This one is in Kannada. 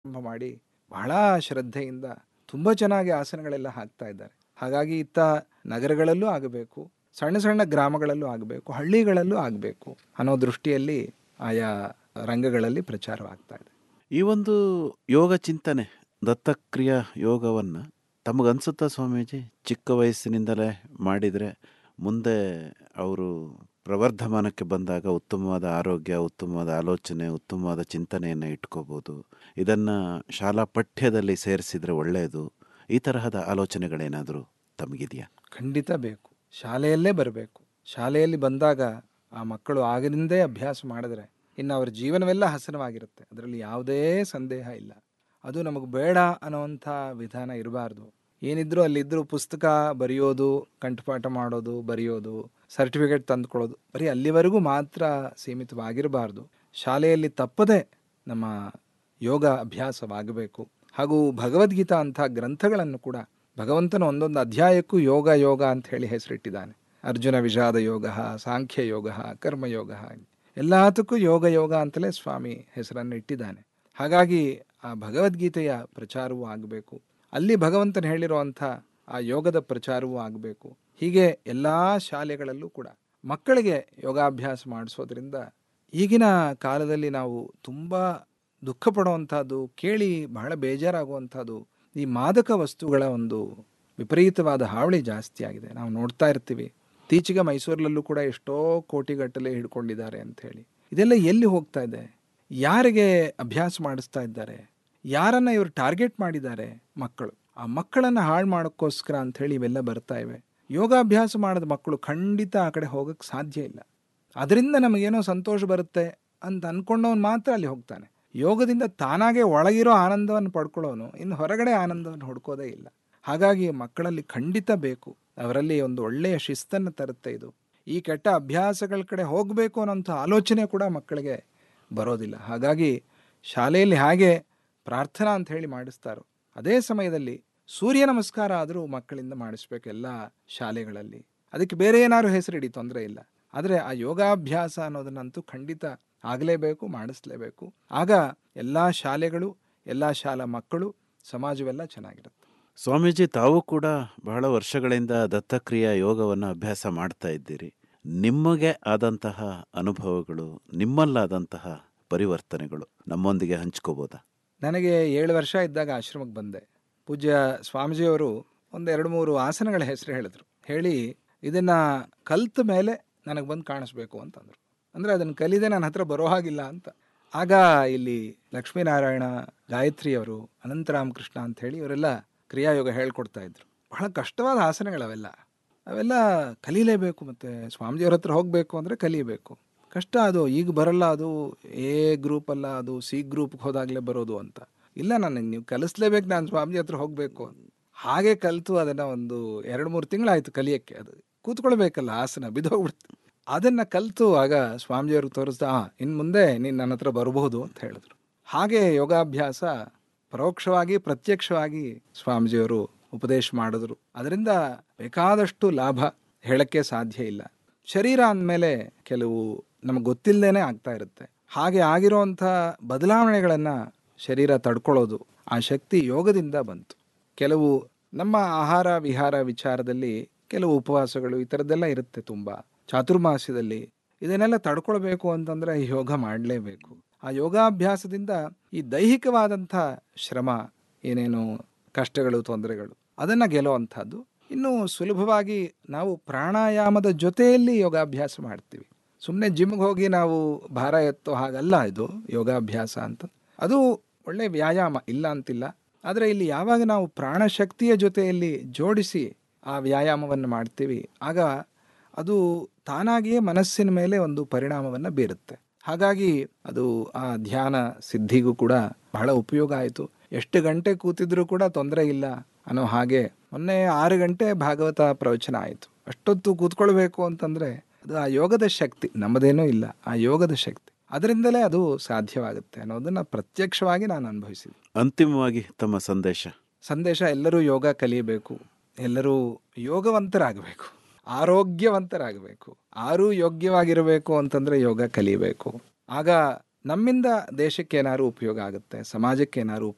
ಪ್ರಾರಂಭ ಮಾಡಿ ಬಹಳ ಶ್ರದ್ಧೆಯಿಂದ ತುಂಬ ಚೆನ್ನಾಗಿ ಆಸನಗಳೆಲ್ಲ ಹಾಕ್ತಾ ಇದ್ದಾರೆ ಹಾಗಾಗಿ ಇತ್ತ ನಗರಗಳಲ್ಲೂ ಆಗಬೇಕು ಸಣ್ಣ ಸಣ್ಣ ಗ್ರಾಮಗಳಲ್ಲೂ ಆಗಬೇಕು ಹಳ್ಳಿಗಳಲ್ಲೂ ಆಗಬೇಕು ಅನ್ನೋ ದೃಷ್ಟಿಯಲ್ಲಿ ಆಯಾ ರಂಗಗಳಲ್ಲಿ ಪ್ರಚಾರವಾಗ್ತಾ ಇದೆ ಈ ಒಂದು ಯೋಗ ಚಿಂತನೆ ದತ್ತಕ್ರಿಯಾ ಯೋಗವನ್ನು ತಮಗನ್ಸುತ್ತಾ ಸ್ವಾಮೀಜಿ ಚಿಕ್ಕ ವಯಸ್ಸಿನಿಂದಲೇ ಮಾಡಿದರೆ ಮುಂದೆ ಅವರು ಪ್ರವರ್ಧಮಾನಕ್ಕೆ ಬಂದಾಗ ಉತ್ತಮವಾದ ಆರೋಗ್ಯ ಉತ್ತಮವಾದ ಆಲೋಚನೆ ಉತ್ತಮವಾದ ಚಿಂತನೆಯನ್ನು ಇಟ್ಕೋಬೋದು ಇದನ್ನು ಶಾಲಾ ಪಠ್ಯದಲ್ಲಿ ಸೇರಿಸಿದರೆ ಒಳ್ಳೆಯದು ಈ ತರಹದ ಆಲೋಚನೆಗಳೇನಾದರೂ ತಮಗಿದೆಯಾ ಖಂಡಿತ ಬೇಕು ಶಾಲೆಯಲ್ಲೇ ಬರಬೇಕು ಶಾಲೆಯಲ್ಲಿ ಬಂದಾಗ ಆ ಮಕ್ಕಳು ಆಗಿನಿಂದೇ ಅಭ್ಯಾಸ ಮಾಡಿದ್ರೆ ಇನ್ನು ಅವರ ಜೀವನವೆಲ್ಲ ಹಸನವಾಗಿರುತ್ತೆ ಅದರಲ್ಲಿ ಯಾವುದೇ ಸಂದೇಹ ಇಲ್ಲ ಅದು ನಮಗೆ ಬೇಡ ಅನ್ನೋವಂಥ ವಿಧಾನ ಇರಬಾರ್ದು ಏನಿದ್ರು ಅಲ್ಲಿದ್ದರೂ ಪುಸ್ತಕ ಬರೆಯೋದು ಕಂಠಪಾಠ ಮಾಡೋದು ಬರೆಯೋದು ಸರ್ಟಿಫಿಕೇಟ್ ತಂದುಕೊಳ್ಳೋದು ಬರೀ ಅಲ್ಲಿವರೆಗೂ ಮಾತ್ರ ಸೀಮಿತವಾಗಿರಬಾರ್ದು ಶಾಲೆಯಲ್ಲಿ ತಪ್ಪದೆ ನಮ್ಮ ಯೋಗ ಅಭ್ಯಾಸವಾಗಬೇಕು ಹಾಗೂ ಭಗವದ್ಗೀತಾ ಅಂಥ ಗ್ರಂಥಗಳನ್ನು ಕೂಡ ಭಗವಂತನ ಒಂದೊಂದು ಅಧ್ಯಾಯಕ್ಕೂ ಯೋಗ ಯೋಗ ಅಂತ ಹೇಳಿ ಹೆಸರಿಟ್ಟಿದ್ದಾನೆ ಅರ್ಜುನ ವಿಷಾದ ಯೋಗ ಸಾಂಖ್ಯ ಯೋಗ ಕರ್ಮಯೋಗ ಎಲ್ಲದಕ್ಕೂ ಯೋಗ ಯೋಗ ಅಂತಲೇ ಸ್ವಾಮಿ ಹೆಸರನ್ನು ಇಟ್ಟಿದ್ದಾನೆ ಹಾಗಾಗಿ ಆ ಭಗವದ್ಗೀತೆಯ ಪ್ರಚಾರವೂ ಆಗಬೇಕು ಅಲ್ಲಿ ಭಗವಂತನ ಹೇಳಿರುವಂಥ ಆ ಯೋಗದ ಪ್ರಚಾರವೂ ಆಗಬೇಕು ಹೀಗೆ ಎಲ್ಲ ಶಾಲೆಗಳಲ್ಲೂ ಕೂಡ ಮಕ್ಕಳಿಗೆ ಯೋಗಾಭ್ಯಾಸ ಮಾಡಿಸೋದ್ರಿಂದ ಈಗಿನ ಕಾಲದಲ್ಲಿ ನಾವು ತುಂಬ ದುಃಖ ಪಡುವಂಥದ್ದು ಕೇಳಿ ಬಹಳ ಬೇಜಾರಾಗುವಂಥದ್ದು ಈ ಮಾದಕ ವಸ್ತುಗಳ ಒಂದು ವಿಪರೀತವಾದ ಹಾವಳಿ ಜಾಸ್ತಿ ಆಗಿದೆ ನಾವು ನೋಡ್ತಾ ಇರ್ತೀವಿ ಇತ್ತೀಚೆಗೆ ಮೈಸೂರಲ್ಲೂ ಕೂಡ ಎಷ್ಟೋ ಕೋಟಿಗಟ್ಟಲೆ ಹಿಡ್ಕೊಂಡಿದ್ದಾರೆ ಅಂತ ಹೇಳಿ ಇದೆಲ್ಲ ಎಲ್ಲಿ ಹೋಗ್ತಾ ಇದೆ ಯಾರಿಗೆ ಅಭ್ಯಾಸ ಮಾಡಿಸ್ತಾ ಇದ್ದಾರೆ ಯಾರನ್ನ ಇವರು ಟಾರ್ಗೆಟ್ ಮಾಡಿದ್ದಾರೆ ಮಕ್ಕಳು ಆ ಮಕ್ಕಳನ್ನು ಹಾಳು ಮಾಡೋಕ್ಕೋಸ್ಕರ ಅಂತ ಹೇಳಿ ಇವೆಲ್ಲ ಬರ್ತಾ ಇವೆ ಯೋಗಾಭ್ಯಾಸ ಮಾಡಿದ ಮಕ್ಕಳು ಖಂಡಿತ ಆ ಕಡೆ ಹೋಗಕ್ಕೆ ಸಾಧ್ಯ ಇಲ್ಲ ಅದರಿಂದ ನಮಗೇನೋ ಸಂತೋಷ ಬರುತ್ತೆ ಅಂತ ಅನ್ಕೊಂಡವನು ಮಾತ್ರ ಅಲ್ಲಿ ಹೋಗ್ತಾನೆ ಯೋಗದಿಂದ ತಾನಾಗೆ ಒಳಗಿರೋ ಆನಂದವನ್ನು ಪಡ್ಕೊಳ್ಳೋನು ಇನ್ನು ಹೊರಗಡೆ ಆನಂದವನ್ನು ಹುಡ್ಕೋದೇ ಇಲ್ಲ ಹಾಗಾಗಿ ಮಕ್ಕಳಲ್ಲಿ ಖಂಡಿತ ಬೇಕು ಅವರಲ್ಲಿ ಒಂದು ಒಳ್ಳೆಯ ಶಿಸ್ತನ್ನು ತರುತ್ತೆ ಇದು ಈ ಕೆಟ್ಟ ಅಭ್ಯಾಸಗಳ ಕಡೆ ಹೋಗಬೇಕು ಅನ್ನೋಂಥ ಆಲೋಚನೆ ಕೂಡ ಮಕ್ಕಳಿಗೆ ಬರೋದಿಲ್ಲ ಹಾಗಾಗಿ ಶಾಲೆಯಲ್ಲಿ ಹಾಗೆ ಪ್ರಾರ್ಥನಾ ಅಂತ ಹೇಳಿ ಮಾಡಿಸ್ತಾರೋ ಅದೇ ಸಮಯದಲ್ಲಿ ಸೂರ್ಯ ನಮಸ್ಕಾರ ಆದರೂ ಮಕ್ಕಳಿಂದ ಮಾಡಿಸ್ಬೇಕು ಎಲ್ಲ ಶಾಲೆಗಳಲ್ಲಿ ಅದಕ್ಕೆ ಬೇರೆ ಏನಾದ್ರು ಹೆಸರಿಡಿ ತೊಂದರೆ ಇಲ್ಲ ಆದರೆ ಆ ಯೋಗಾಭ್ಯಾಸ ಅನ್ನೋದನ್ನಂತೂ ಖಂಡಿತ ಆಗಲೇಬೇಕು ಮಾಡಿಸ್ಲೇಬೇಕು ಆಗ ಎಲ್ಲ ಶಾಲೆಗಳು ಎಲ್ಲ ಶಾಲಾ ಮಕ್ಕಳು ಸಮಾಜವೆಲ್ಲ ಚೆನ್ನಾಗಿರುತ್ತೆ ಸ್ವಾಮೀಜಿ ತಾವು ಕೂಡ ಬಹಳ ವರ್ಷಗಳಿಂದ ದತ್ತಕ್ರಿಯಾ ಯೋಗವನ್ನು ಅಭ್ಯಾಸ ಮಾಡ್ತಾ ಇದ್ದೀರಿ ನಿಮಗೆ ಆದಂತಹ ಅನುಭವಗಳು ನಿಮ್ಮಲ್ಲಾದಂತಹ ಪರಿವರ್ತನೆಗಳು ನಮ್ಮೊಂದಿಗೆ ಹಂಚ್ಕೋಬೋದಾ ನನಗೆ ಏಳು ವರ್ಷ ಇದ್ದಾಗ ಆಶ್ರಮಕ್ಕೆ ಬಂದೆ ಪೂಜ್ಯ ಸ್ವಾಮೀಜಿಯವರು ಒಂದು ಎರಡು ಮೂರು ಆಸನಗಳ ಹೆಸರು ಹೇಳಿದ್ರು ಹೇಳಿ ಇದನ್ನು ಕಲ್ತ ಮೇಲೆ ನನಗೆ ಬಂದು ಕಾಣಿಸ್ಬೇಕು ಅಂತಂದರು ಅಂದರೆ ಅದನ್ನು ಕಲಿದೆ ನನ್ನ ಹತ್ರ ಬರೋ ಹಾಗಿಲ್ಲ ಅಂತ ಆಗ ಇಲ್ಲಿ ಲಕ್ಷ್ಮೀನಾರಾಯಣ ಗಾಯತ್ರಿಯವರು ಅನಂತರಾಮಕೃಷ್ಣ ಅಂತ ಹೇಳಿ ಇವರೆಲ್ಲ ಕ್ರಿಯಾಯೋಗ ಹೇಳ್ಕೊಡ್ತಾ ಇದ್ರು ಬಹಳ ಕಷ್ಟವಾದ ಆಸನಗಳವೆಲ್ಲ ಅವೆಲ್ಲ ಕಲೀಲೇಬೇಕು ಮತ್ತು ಸ್ವಾಮೀಜಿಯವ್ರ ಹತ್ರ ಹೋಗಬೇಕು ಅಂದರೆ ಕಲಿಯಬೇಕು ಕಷ್ಟ ಅದು ಈಗ ಬರಲ್ಲ ಅದು ಎ ಗ್ರೂಪ್ ಅಲ್ಲ ಅದು ಸಿ ಗ್ರೂಪ್ಗೆ ಹೋದಾಗಲೇ ಬರೋದು ಅಂತ ಇಲ್ಲ ನನಗೆ ನೀವು ಕಲಿಸ್ಲೇಬೇಕು ನಾನು ಸ್ವಾಮೀಜಿ ಹತ್ರ ಹೋಗಬೇಕು ಹಾಗೆ ಕಲಿತು ಅದನ್ನು ಒಂದು ಎರಡು ಮೂರು ತಿಂಗಳಾಯಿತು ಕಲಿಯೋಕ್ಕೆ ಅದು ಕೂತ್ಕೊಳ್ಬೇಕಲ್ಲ ಆಸನ ಬಿದ್ದೋಗ್ಬಿಡ್ತು ಅದನ್ನು ಕಲಿತು ಆಗ ಸ್ವಾಮೀಜಿಯವ್ರಿಗೆ ತೋರಿಸ್ದ ಹಾಂ ಇನ್ನು ಮುಂದೆ ನೀನು ನನ್ನ ಹತ್ರ ಬರಬಹುದು ಅಂತ ಹೇಳಿದ್ರು ಹಾಗೆ ಯೋಗಾಭ್ಯಾಸ ಪರೋಕ್ಷವಾಗಿ ಪ್ರತ್ಯಕ್ಷವಾಗಿ ಸ್ವಾಮೀಜಿಯವರು ಉಪದೇಶ ಮಾಡಿದ್ರು ಅದರಿಂದ ಬೇಕಾದಷ್ಟು ಲಾಭ ಹೇಳಕ್ಕೆ ಸಾಧ್ಯ ಇಲ್ಲ ಶರೀರ ಅಂದಮೇಲೆ ಕೆಲವು ನಮಗೆ ಗೊತ್ತಿಲ್ಲದೇನೆ ಆಗ್ತಾ ಇರುತ್ತೆ ಹಾಗೆ ಆಗಿರೋವಂಥ ಬದಲಾವಣೆಗಳನ್ನು ಶರೀರ ತಡ್ಕೊಳ್ಳೋದು ಆ ಶಕ್ತಿ ಯೋಗದಿಂದ ಬಂತು ಕೆಲವು ನಮ್ಮ ಆಹಾರ ವಿಹಾರ ವಿಚಾರದಲ್ಲಿ ಕೆಲವು ಉಪವಾಸಗಳು ಈ ಥರದ್ದೆಲ್ಲ ಇರುತ್ತೆ ತುಂಬ ಚಾತುರ್ಮಾಸ್ಯದಲ್ಲಿ ಇದನ್ನೆಲ್ಲ ತಡ್ಕೊಳ್ಬೇಕು ಅಂತಂದರೆ ಯೋಗ ಮಾಡಲೇಬೇಕು ಆ ಯೋಗಾಭ್ಯಾಸದಿಂದ ಈ ದೈಹಿಕವಾದಂಥ ಶ್ರಮ ಏನೇನು ಕಷ್ಟಗಳು ತೊಂದರೆಗಳು ಅದನ್ನು ಗೆಲ್ಲುವಂಥದ್ದು ಇನ್ನು ಸುಲಭವಾಗಿ ನಾವು ಪ್ರಾಣಾಯಾಮದ ಜೊತೆಯಲ್ಲಿ ಯೋಗಾಭ್ಯಾಸ ಮಾಡ್ತೀವಿ ಸುಮ್ಮನೆ ಜಿಮ್ಗೆ ಹೋಗಿ ನಾವು ಭಾರ ಎತ್ತೋ ಹಾಗಲ್ಲ ಇದು ಯೋಗಾಭ್ಯಾಸ ಅಂತ ಅದು ಒಳ್ಳೆ ವ್ಯಾಯಾಮ ಇಲ್ಲ ಅಂತಿಲ್ಲ ಆದರೆ ಇಲ್ಲಿ ಯಾವಾಗ ನಾವು ಪ್ರಾಣಶಕ್ತಿಯ ಜೊತೆಯಲ್ಲಿ ಜೋಡಿಸಿ ಆ ವ್ಯಾಯಾಮವನ್ನು ಮಾಡ್ತೀವಿ ಆಗ ಅದು ತಾನಾಗಿಯೇ ಮನಸ್ಸಿನ ಮೇಲೆ ಒಂದು ಪರಿಣಾಮವನ್ನು ಬೀರುತ್ತೆ ಹಾಗಾಗಿ ಅದು ಆ ಧ್ಯಾನ ಸಿದ್ಧಿಗೂ ಕೂಡ ಬಹಳ ಉಪಯೋಗ ಆಯಿತು ಎಷ್ಟು ಗಂಟೆ ಕೂತಿದ್ರೂ ಕೂಡ ತೊಂದರೆ ಇಲ್ಲ ಅನ್ನೋ ಹಾಗೆ ಮೊನ್ನೆ ಆರು ಗಂಟೆ ಭಾಗವತ ಪ್ರವಚನ ಆಯಿತು ಅಷ್ಟೊತ್ತು ಕೂತ್ಕೊಳ್ಬೇಕು ಅಂತಂದರೆ ಅದು ಆ ಯೋಗದ ಶಕ್ತಿ ನಮ್ಮದೇನೂ ಇಲ್ಲ ಆ ಯೋಗದ ಶಕ್ತಿ ಅದರಿಂದಲೇ ಅದು ಸಾಧ್ಯವಾಗುತ್ತೆ ಅನ್ನೋದನ್ನು ಪ್ರತ್ಯಕ್ಷವಾಗಿ ನಾನು ಅನುಭವಿಸಿದೆ ಅಂತಿಮವಾಗಿ ತಮ್ಮ ಸಂದೇಶ ಸಂದೇಶ ಎಲ್ಲರೂ ಯೋಗ ಕಲಿಯಬೇಕು ಎಲ್ಲರೂ ಯೋಗವಂತರಾಗಬೇಕು ಆರೋಗ್ಯವಂತರಾಗಬೇಕು ಆರೂ ಯೋಗ್ಯವಾಗಿರಬೇಕು ಅಂತಂದರೆ ಯೋಗ ಕಲಿಯಬೇಕು ಆಗ ನಮ್ಮಿಂದ ದೇಶಕ್ಕೆ ಏನಾದ್ರು ಉಪಯೋಗ ಆಗುತ್ತೆ ಸಮಾಜಕ್ಕೆ ಏನಾದ್ರು